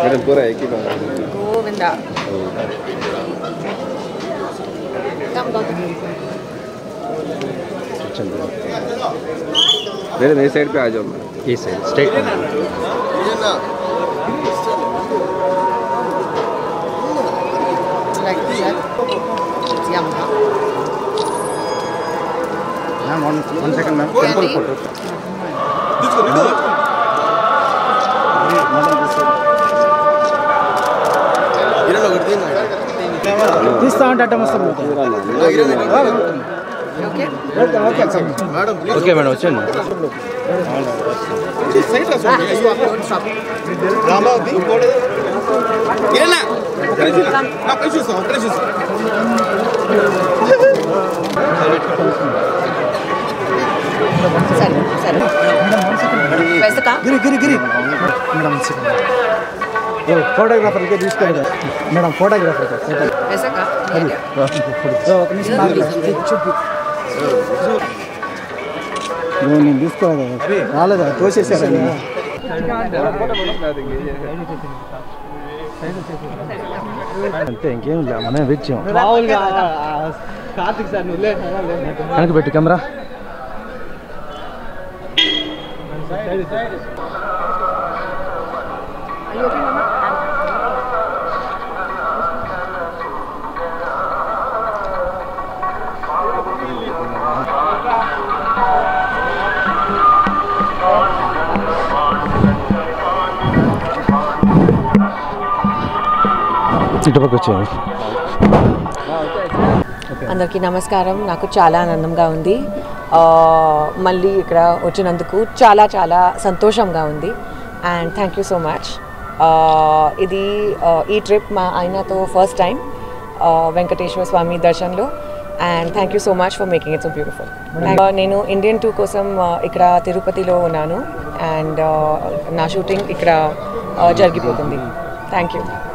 Madam पूरा एक ही बात గోవింద కమ్ గౌతమ్ चलो मेरे मेरे साइड पे आ जाओ ఈ సైడ్ స్ట్రైట్ లైక్ దిస్ యమ్ ma'am one one second ma'am temple photo తీస్తా అంటే అట్ట వస్తాం ఓకే ఓకే మేడం వచ్చేయండి డోంట్ స్టాప్ సరే సరే వెసకా గిరి గిరి గిరి మేడం ఫోటోగ్రాఫర్ కి తీసుకోండి మేడం ఫోటోగ్రాఫర్ ఫోటో వెసకా ఒక నిమిషం ఆగండి. చూపి ఇదిగో నేను తీసుకోలేదు రాలేదా తోసేసారు అంతే ఇంకేం లేదు మనం తెచ్చాం వెనక్కి పెట్టు కెమెరా ఇటుపక్క వచ్చేది అందరికీ నమస్కారం నాకు చాలా ఆనందంగా ఉంది ఆ, మళ్ళీ ఇక్కడ వచ్చినందుకు చాలా చాలా సంతోషంగా ఉంది and thank you so much ఇది ఆ, ఈ ట్రిప్ మా ఆయనతో ఫస్ట్ టైం వెంకటేశ్వర స్వామి దర్శన్లో and thank you so much for making it so beautiful నేను ఇండియన్ టూ కోసం ఆ, ఇక్కడ తిరుపతిలో ఉన్నాను అండ్ నా షూటింగ్ ఇక్కడ ఆ, జరిగిపోతుంది థ్యాంక్ యూ